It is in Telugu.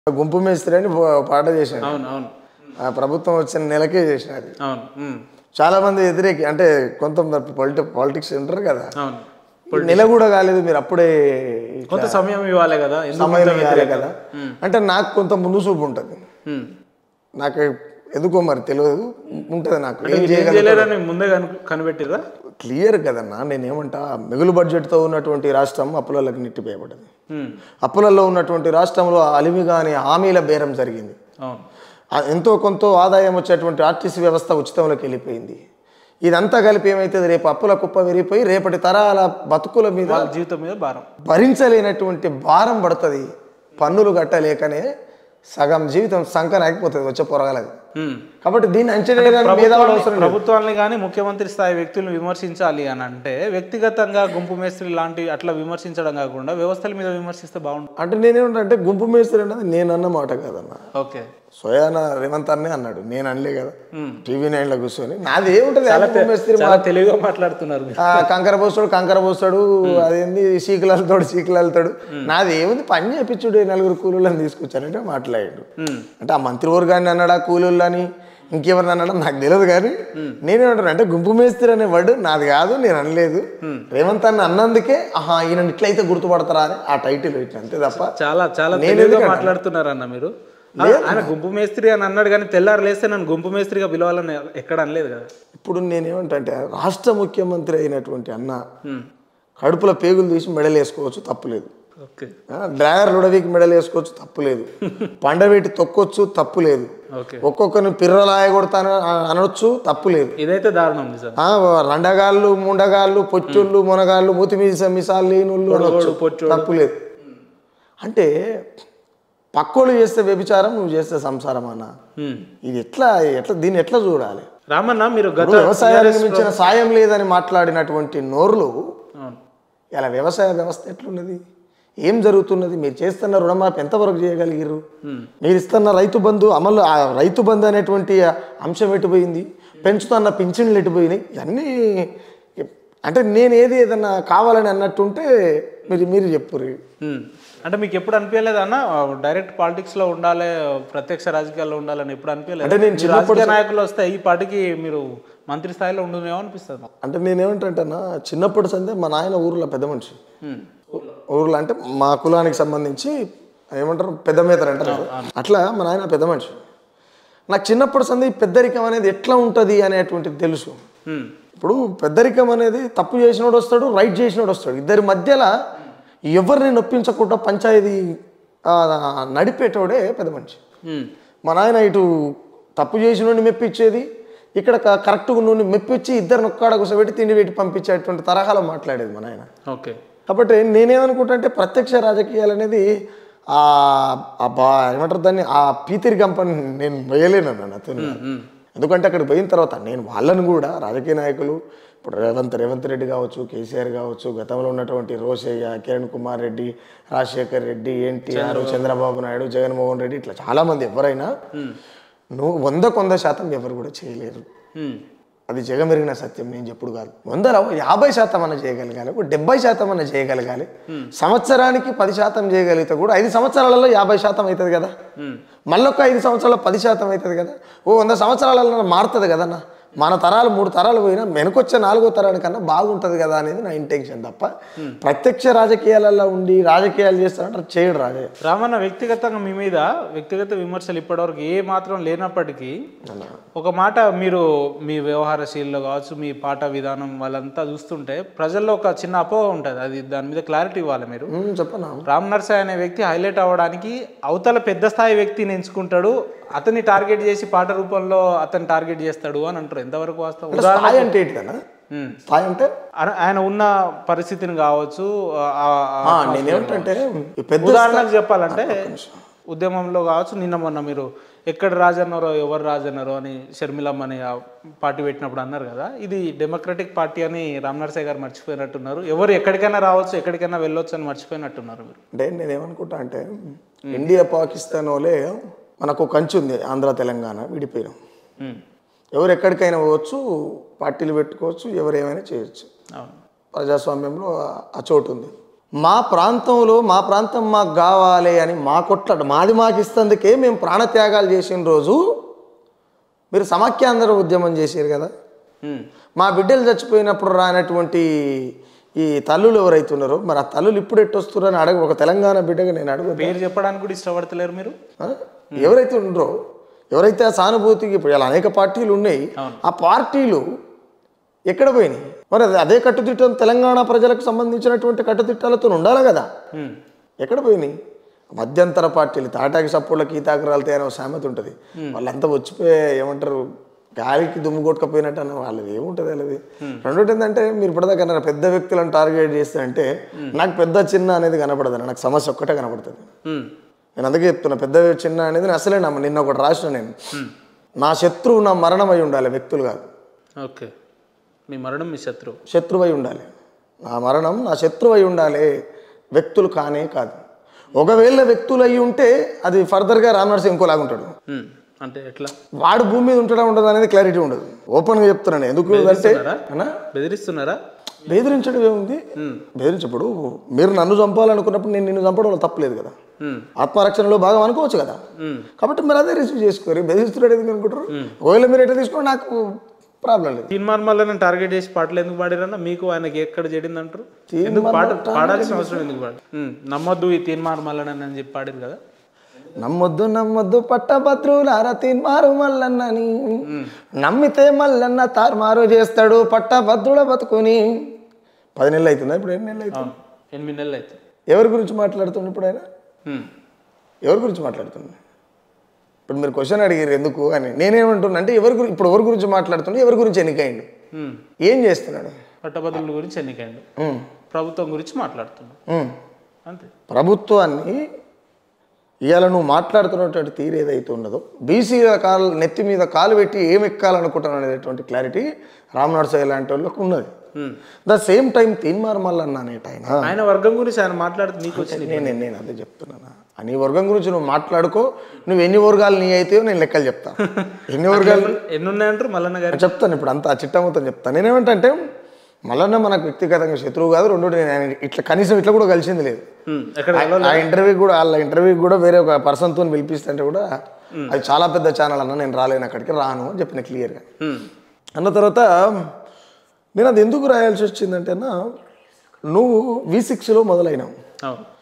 గుంపు మేస్త్రి అని పా- పాట చేశాడు అవును అవును ఆ ప్రభుత్వం వచ్చిన నెలకే చేసిన అది అవును ఉమ్, చాలా మంది వ్యతిరేకి అంటే కొంత పాలిటి పాలిటిక్స్ ఉంటారు కదా అవును నెల కూడా కాలేదు మీరు అప్పుడే ఇట్లా కొంత సమయం ఇవ్వాలి కదా ఎందుకు సమయం ఇంత ఇవ్వాలి వ్యతిరేకత? కదా అంటే నాకు కొంత ముందు చూపు ఉంటుంది ఉమ్. నాకు ఎందుకో మరి తెలియదు ఉంటుంది నాకు ఏం మీరు ఏం చేయగలను చేయలేరని ముందే కను కనిపెట్టిరా క్లియర్ కదన్నా నేనేమంటా మిగులు బడ్జెట్తో ఉన్నటువంటి రాష్ట్రం అప్పులలోకి నెట్టిపోయబడ్డది అప్పులలో ఉన్నటువంటి రాష్ట్రంలో అలిమి కాని హామీల బేరం జరిగింది అవును ఆ ఎంతో కొంత ఆదాయం వచ్చేటువంటి ఆర్టీసీ వ్యవస్థ ఉచితంలోకి వెళ్ళిపోయింది ఇదంతా కలిపి ఏమైతుంది రేపు అప్పుల కుప్ప విరిగిపోయి రేపటి తరాల బతుకుల మీద వాళ్ళ జీవితం మీద భారం భరించలేనటువంటి భారం పడుతుంది పన్నులు కట్టలేకనే సగం జీవితం సంకనాగిపోతుంది వచ్చే పొరగలది ఉమ్. కాబట్టి దీన్ని అంచనా వేయడానికి మేధావులు అవసరం లేదు. ప్రభుత్వాన్ని కానీ ముఖ్యమంత్రి స్థాయి వ్యక్తులను విమర్శించాలి అని అంటే వ్యక్తిగతంగా గుంపు మేస్త్రి లాంటి అట్లా విమర్శించడం కాకుండా వ్యవస్థల మీద విమర్శిస్తే బాగుంటుంది అంటే నేనేమంటే గుంపు మేస్త్రి అన్నది నేను అన్న మాట కాదన్న ఓకే స్వయాన రేవంత్ అన్నే అన్నాడు నేను అనలే కదా టీవీ నైన్లో కూర్చొని నాది ఏముంటుంది ఆ గుంపు మేస్త్రి చాలా తెలివిగా మాట్లాడుతున్నారు మీరు ఆ, కంకర పోస్తాడు కంకర పోస్తాడు అదేంది సీకులు వెళ్తాడు సీకులు వెళ్తాడు నాది ఏముంది పని చేపించుడు నలుగురు కూలీలను తీసుకొచ్చానంటే మాట్లాడాడు ఉమ్. అంటే ఆ మంత్రివర్గాన్ని అన్నాడా కూలీళ్ళు అని ఇంకెవరిని అన్నాడా నాకు తెలియదు కానీ నేనేమంటాను అంటే గుంపు మేస్త్రి అనే వర్డ్ నాది కాదు నేను అనలేదు రేవంత్ అన్న అన్నందుకే ఆహా ఈయన ఇట్లయితే గుర్తుపడతారా అని ఆ టైటిల్ పెట్టిన అంతే తప్ప చాలా చాలా నేను తెలివిగా ఎందుకంటే- మాట్లాడుతున్నారు అన్న మీరు ఆ, ఆయన గుంపు మేస్త్రి అని అన్నాడు కానీ తెల్లారు లేస్తే నన్ను గుంపు మేస్త్రిగా పిలవాలని ఎక్కడ అనలేదు కదా ఇప్పుడు నేనేమంటే రాష్ట్ర ముఖ్యమంత్రి అయినటువంటి అన్న ఉమ్. కడుపులో పేగులు తీసి మెడలు వేసుకోవచ్చు తప్పులేదు ఓకే ఆ, డ్రైవర్ లుడవికి మెడలు వేసుకోవచ్చు తప్పులేదు పండబెట్టి తొక్కొచ్చు తప్పులేదు ఓకే ఒక్కొక్కరిని పిర్రలాయ కొడతాను అనొచ్చు తప్పులేదు ఇదైతే దారుణం నిజం ఆ, రండగాళ్ళు ముండగాళ్ళు పొచ్చుళ్ళు మునగాళ్ళు మూతి మీస మిసాలు లేనుళ్ళు అనొచ్చు పొట్టోడు. తప్పులేదు అంటే పక్కోళ్ళు చేస్తే వ్యభిచారం నువ్వు చేస్తే సంసారం అన్న ఉమ్. ఇది ఎట్లా ఎట్లా దీన్ని ఎట్లా చూడాలి రామన్న మీరు గత ఇప్పుడు వ్యవసాయానికి మించిన సాయం లేదని మాట్లాడినటువంటి నోర్లు అవును ఇలా వ్యవసాయ వ్యవస్థ ఎట్లున్నది ఏం జరుగుతున్నది మీరు చేస్తున్న రుణమాఫీ ఎంతవరకు చేయగలిగారు మీరు ఇస్తున్న రైతు బంధు అమలు ఆ రైతు బంధు అనేటువంటి అంశం ఎటుపోయింది పెంచుతున్న పింఛన్లు ఎటుపోయినాయి ఇవన్నీ అంటే నేను ఏది ఏదన్నా కావాలని అన్నట్టుంటే మీరు మీరు చెప్పురు ఉమ్. అంటే మీకు ఎప్పుడు అనిపించలేదు అన్న డైరెక్ట్ పాలిటిక్స్ లో ఉండాలి ప్రత్యక్ష రాజకీయాల్లో ఉండాలని ఎప్పుడు అనిపించలేదు అంటే నేను మీరు రాజకీయ నాయకులు వస్తే ఈ పార్టీకి మీరు మంత్రి స్థాయిలో ఉండునేమో అనిపిస్తుంది నాకు. అంటే నేనేమంటాంటన్నా చిన్నప్పటి సందే మా నాయన ఊర్లో పెద్ద మనిషి ఉమ్. ఊర్లో అంటే మా కులానికి సంబంధించి ఏమంటారు పెద్ద మేతరు అంటారు కదా. అట్లా మా నాయన పెద్ద మనిషి నాకు చిన్నప్పటి సంది ఈ పెద్దరికం అనేది ఎట్లా ఉంటుంది అనేటువంటిది తెలుసు ఉమ్. ఇప్పుడు పెద్దరికం అనేది తప్పు చేసినోడు వస్తాడు రైట్ చేసినోడు వస్తాడు ఇద్దరి మధ్యలో ఎవరిని నొప్పించకుండా పంచాయతీ ఆ, నడిపేటోడే పెద్ద మనిషి ఉమ్. మా నాయన ఇటు తప్పు చేసినోడిని మెప్పించేది ఇక్కడ క- కరెక్ట్గా నుండి మెప్పించి ఇద్దరిని ఒక్కడ కూర్చోబెట్టి తిండి పెట్టి పంపించేటువంటి తరహాలో మాట్లాడేది మా నాయన ఓకే కాబట్టి నేనేమనుకుంటా అంటే ప్రత్యక్ష రాజకీయాలు అనేది ఆ ఆ బా ఏమంటారు దాన్ని ఆ పీతిరి గంపని నేను వేయలేను నాతో ఎందుకంటే అక్కడికి పోయిన తర్వాత నేను వాళ్ళని కూడా రాజకీయ నాయకులు ఇప్పుడు రేవంత్ రేవంత్ రెడ్డి కావచ్చు కేసీఆర్ కావచ్చు గతంలో ఉన్నటువంటి రోషయ్య కిరణ్ కుమార్ రెడ్డి రాజశేఖర్ రెడ్డి ఎన్టీఆర్ చంద్రబాబు నాయుడు జగన్మోహన్ రెడ్డి ఇట్లా చాలామంది ఎవరైనా నువ్వు వందకు వంద శాతం ఎవరు కూడా చేయలేరు ఉమ్. అది జగమెరిగిన సత్యం నేను చెప్పుడు కాదు వందల యాభై శాతం అన్న చేయగలగాలి ఒక డెబ్బై శాతం అన్న చేయగలగాలి సంవత్సరానికి పది శాతం చేయగలిగితే కూడా ఐదు సంవత్సరాలలో యాభై శాతం అవుతుంది కదా మళ్ళొక్క ఐదు సంవత్సరాల పది శాతం అవుతుంది కదా ఓ వంద సంవత్సరాలలో మారుతుంది కదన్న మన తరాలు మూడు తరాలు పోయినా వెనకొచ్చే నాలుగో తరానికన్నా బాగుంటుంది కదా అనేది నా ఇంటెన్షన్ తప్ప ప్రత్యక్ష రాజకీయాలలో ఉండి రాజకీయాలు చేస్తారంటే చేయడు రాజే రామన్న వ్యక్తిగతంగా మీ మీద వ్యక్తిగత విమర్శలు ఇప్పటివరకు ఏ మాత్రం లేనప్పటికీ ఒక మాట మీరు మీ వ్యవహారశీల్లో కావచ్చు మీ పాట విధానం వాళ్ళంతా చూస్తుంటే ప్రజల్లో ఒక చిన్న అపోహ ఉంటుంది అది దాని మీద క్లారిటీ ఇవ్వాలి మీరు ఉమ్, చెప్పనా రామ్ నర్సయ్య అనే వ్యక్తి హైలైట్ అవ్వడానికి అవతల పెద్ద స్థాయి వ్యక్తిని ఎంచుకుంటాడు అతన్ని టార్గెట్ చేసి పాట రూపంలో అతన్ని టార్గెట్ చేస్తాడు అని అంటారు ఎంతవరకు వాస్తవం ఉదాహరణ స్థాయి అంటే ఏంటిదన్నా ఉమ్. స్థాయి అంటే ఆయన- ఆయన ఉన్న పరిస్థితిని కావచ్చు ఆ- ఆ- ఆ, నేనేమంటే ఈ పెద్ద ఉదాహరణకు చెప్పాలంటే ఉద్యమంలో కావచ్చు నిన్న మొన్న మీరు ఎక్కడ రాజన్నారో ఎవరు రాజన్నారో అని షర్మిలమ్మ అని ఆ పార్టీ పెట్టినప్పుడు అన్నారు కదా ఇది డెమోక్రటిక్ పార్టీ అని రామ్ నరసయ్య గారు మర్చిపోయినట్టున్నారు ఎవరు ఎక్కడికైనా రావచ్చు ఎక్కడికైనా వెళ్ళొచ్చు అని మర్చిపోయినట్టున్నారు మీరు అంటే నేనేమనుకుంటా అంటే ఇండియా పాకిస్తాన్ వాళ్ళే మనకు కంచి ఉంది ఆంధ్ర తెలంగాణ విడిపోయినాం ఉమ్. ఎవరు ఎక్కడికైనా పోవచ్చు పార్టీలు పెట్టుకోవచ్చు ఎవరు ఏమైనా చేయొచ్చు అవును ప్రజాస్వామ్యంలో ఆ- ఆ చోటు ఉంది మా ప్రాంతంలో మా ప్రాంతం మాకు కావాలి అని మా కొట్లాట మాది మాకు ఇస్తందుకే మేము ప్రాణత్యాగాలు చేసిన రోజు మీరు సమాఖ్యాంధ్ర ఉద్యమం చేశారు కదా ఉమ్. మా బిడ్డలు చచ్చిపోయినప్పుడు రానటువంటి ఈ తల్లులు ఎవరైతే ఉన్నారో మరి ఆ తల్లులు ఇప్పుడు ఎట్టొస్తున్నారని అడగ ఒక తెలంగాణ బిడ్డగా నేను అడుగు పేరు చెప్పడానికి కూడా ఇష్టపడతలేరు మీరు ఆ? ఎవరైతే ఉండరో ఎవరైతే ఆ సానుభూతికి ఇప్పుడు ఇలా అనేక పార్టీలు ఉన్నాయి ఆ పార్టీలు ఎక్కడ పోయినాయి మరి అది అదే కట్టుదిట్టం తెలంగాణ ప్రజలకు సంబంధించినటువంటి కట్టుదిట్టాలతో ఉండాలి కదా ఉమ్. ఎక్కడ పోయినాయి మధ్యంతర పార్టీలు తాటాకి సప్పుళ్ళకి ఈతాకురాలు తేనే ఒక సామెత ఉంటుంది వాళ్ళంతా వచ్చిపోయి ఏమంటారు గాలికి దుమ్ము కొట్టుకపోయినట్టు అన్న వాళ్ళది ఏముంటుంది వాళ్ళది రెండోటి ఏంటంటే మీరు ఇప్పటిదాకా అన్నారు పెద్ద వ్యక్తులను టార్గెట్ చేస్తే అంటే నాకు పెద్ద చిన్న అనేది కనపడదు నాకు సమస్య ఒక్కటే కనపడుతుంది ఉమ్. నేను అందుకే చెప్తున్నా పెద్ద చిన్న అనేది నేను అసలే నమ్మ నిన్న ఒకటి రాసిన నేను నా శత్రువు నా మరణం అయి ఉండాలి వ్యక్తులు కాదు ఓకే మీ మరణం మీ శత్రువు శత్రువై ఉండాలి నా మరణం నా శత్రువు అయి ఉండాలి వ్యక్తులు కానే కాదు ఒకవేళ వ్యక్తులు అయి ఉంటే అది ఫర్దర్గా రామనర్సి ఇంకోలాగా ఉంటాడు ఉమ్. అంటే ఎట్లా వాడు భూమి మీద ఉంటాడా ఉండదు అనేది క్లారిటీ ఉండదు ఓపెన్గా చెప్తున్నాను ఎందుకు అంటే బెదిరిస్తున్నారా? అన్నా బెదిరిస్తున్నారా బెదిరించడం ఏముంది బెదిరించప్పుడు మీరు నన్ను చంపాలనుకున్నప్పుడు నేను నిన్ను చంపడం వల్ల తప్పలేదు కదా ఉమ్. ఆత్మరక్షణలో భాగం అనుకోవచ్చు కదా ఉమ్. కాబట్టి మీరు అదే రిసీవ్ చేసుకోరు బెదిరిస్తున్నాడు ఎందుకు అనుకుంటారు ఒకవేళ మీరు ఎట్లా తీసుకోండి నాకు ప్రాబ్లం లేదు తీన్మార్ మల్లన్న టార్గెట్ చేసి పాటలు ఎందుకు పాడారన్న మీకు ఆయనకి ఎక్కడ చెడింది అంటారు ఎందుకు పాట పాడాల్సిన అవసరం ఎందుకు పాడు ఉమ్. నమ్మొద్దు ఈ తీన్మార్ మల్లన్న అని చెప్పి పాడారు కదా నమ్మొద్దు నమ్మొద్దు పట్టభద్రులార తిన్మారు మల్లన్నని నమ్మితే మల్లన్న తారుమారు చేస్తాడు పట్టభద్రుల బతుకుని పది నెలలు అవుతుందా ఇప్పుడు ఎన్ని నెలలు అవుతుంది అవును ఎనిమిది నెలలు అయితే ఎవరి గురించి మాట్లాడుతుండే ఇప్పుడు ఆయన ఉమ్. ఎవరి గురించి మాట్లాడుతుంది ఇప్పుడు మీరు క్వశ్చన్ అడిగారు ఎందుకు అని నేనేమంటున్నా అంటే ఎవరి గురించి ఇప్పుడు ఎవరి గురించి మాట్లాడుతుండే ఎవరి గురించి ఎన్నికైండు ఉమ్. ఏం చేస్తున్నాడు పట్టభద్రుల గురించి ఎన్నికైండు ఉమ్, ప్రభుత్వం గురించి మాట్లాడుతున్నాడు ఉమ్. అంతే ప్రభుత్వాన్ని ఇవాళ నువ్వు మాట్లాడుతున్నటువంటి తీరు ఏదైతే ఉన్నదో బీసీల కాలు నెత్తి మీద కాలు పెట్టి ఏం ఎక్కాలనుకుంటాను అనేటువంటి క్లారిటీ రామనరసయ్య లాంటి వాళ్ళకు ఉన్నది um. The same time Teenmar Mallanna అనేట ఆయన ఆయన వర్గం గురించి ఆయన మాట్లాడితే నీకు వచ్చింది నేను నేను అదే చెప్తున్నాను ఆ నీ వర్గం గురించి నువ్వు మాట్లాడుకో నువ్వు ఎన్ని వర్గాలు నీ అయితాయో నేను లెక్కలు చెప్తా ఎన్ని వర్గాలు ఎన్ని ఉన్నాయంటారు మల్లన్న గారు చెప్తాను ఇప్పుడు అంతా ఆ చిట్టా మొత్తం చెప్తాను నేనేమంటే మల్లన్న మనకు వ్యక్తిగతంగా శత్రువు కాదు రెండోటి నేను ఆయన ఇట్లా కనీసం ఇట్లా కూడా కలిసింది లేదు ఉమ్. ఎక్కడ ఆ ఇంటర్వ్యూ కూడా వాళ్ళ ఇంటర్వ్యూ కూడా వేరే ఒక పర్సన్తో పిలిపిస్తుంటే కూడా అది చాలా పెద్ద ఛానల్ అన్న నేను రాలేను అక్కడికి రాను అని చెప్పిన క్లియర్గా ఉమ్. అన్న తర్వాత నేను అది ఎందుకు రాయాల్సి వచ్చిందంటే అన్న నువ్వు వి సిక్స్లో మొదలైనావు అవును